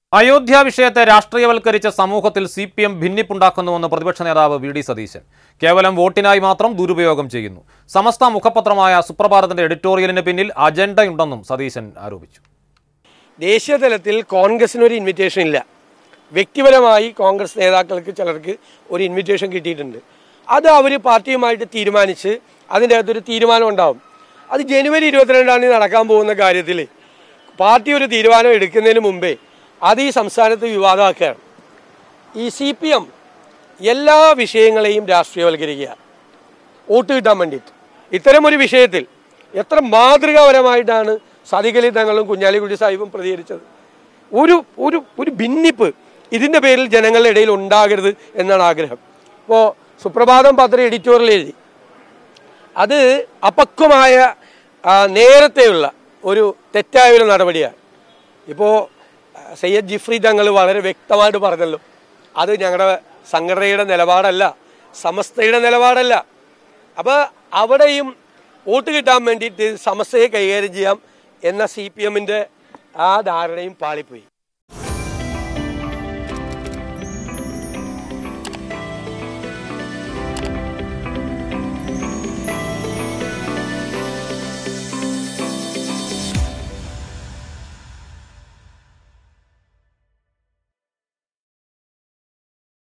അയോധ്യ വിഷയത്തെ രാഷ്ട്രീയവൽക്കരിച്ച സമൂഹത്തിൽ C P M ഭിന്നിപ്പുണ്ടാക്കുന്നുവെന്ന് പ്രതിപക്ഷ നേതാവ് വി ഡി സതീശൻ കേവലം വോട്ടിനായി മാത്രം ദുരുപയോഗം ചെയ്യുന്നു സമസ്ത മുഖപത്രമായ സുപ്രഭാതത്തിന്റെ എഡിറ്റോറിയലിന് പിന്നിൽ അജണ്ടയുണ്ടെന്നും സതീശൻ ആരോപിച്ചു ദേശീയ തലത്തിൽ കോൺഗ്രസിന് ഒരു ഇൻവിറ്റേഷൻ ഇല്ല വ്യക്തിപരമായി കോൺഗ്രസ് നേതാക്കൾക്ക് ചിലർക്ക് ഒരു ഇൻവിറ്റേഷൻ കിട്ടിയിട്ടുണ്ട് അത് അവർ പാർട്ടിയുമായിട്ട് തീരുമാനിച്ച് അതിൻ്റെ അകത്തൊരു തീരുമാനം ഉണ്ടാവും അത് ജനുവരി ഇരുപത്തിരണ്ടാം തീയതി നടക്കാൻ പോകുന്ന കാര്യത്തിൽ പാർട്ടി ഒരു തീരുമാനം എടുക്കുന്നതിന് മുമ്പേ അത് ഈ സംസ്ഥാനത്ത് വിവാദമാക്കുകയാണ് ഈ സി പി എം എല്ലാ വിഷയങ്ങളെയും രാഷ്ട്രീയവൽക്കരിക്കുക വോട്ട് കിട്ടാൻ വേണ്ടിയിട്ട് ഇത്തരം ഒരു വിഷയത്തിൽ എത്ര മാതൃകാപരമായിട്ടാണ് സദിഖലി തങ്ങളും കുഞ്ഞാലിക്കുട്ടി സാഹിബും പ്രതികരിച്ചത് ഒരു ഒരു ഒരു ഭിന്നിപ്പ് ഇതിൻ്റെ പേരിൽ ജനങ്ങളുടെ ഇടയിൽ ഉണ്ടാകരുത് എന്നാണ് ആഗ്രഹം ഇപ്പോൾ സുപ്രഭാതം പത്രം എഡിറ്റോറിയൽ എഴുതി അത് അപക്വമായ ആ, നേരത്തെയുള്ള ഒരു തെറ്റായ ഒരു നടപടിയാണ് ഇപ്പോൾ സയ്യദ് ജിഫ്രി തങ്ങൾ വളരെ വ്യക്തമായിട്ട് പറഞ്ഞല്ലോ അത് ഞങ്ങളുടെ സംഘടനയുടെ നിലപാടല്ല സമസ്തയുടെ നിലപാടല്ല അപ്പോൾ അവിടെയും വോട്ട് കിട്ടാൻ വേണ്ടിയിട്ട് സമസ്തയെ കൈകാര്യം ചെയ്യാം എന്ന സി പി എമ്മിൻ്റെ ആ ധാരണയും പാളിപ്പോയി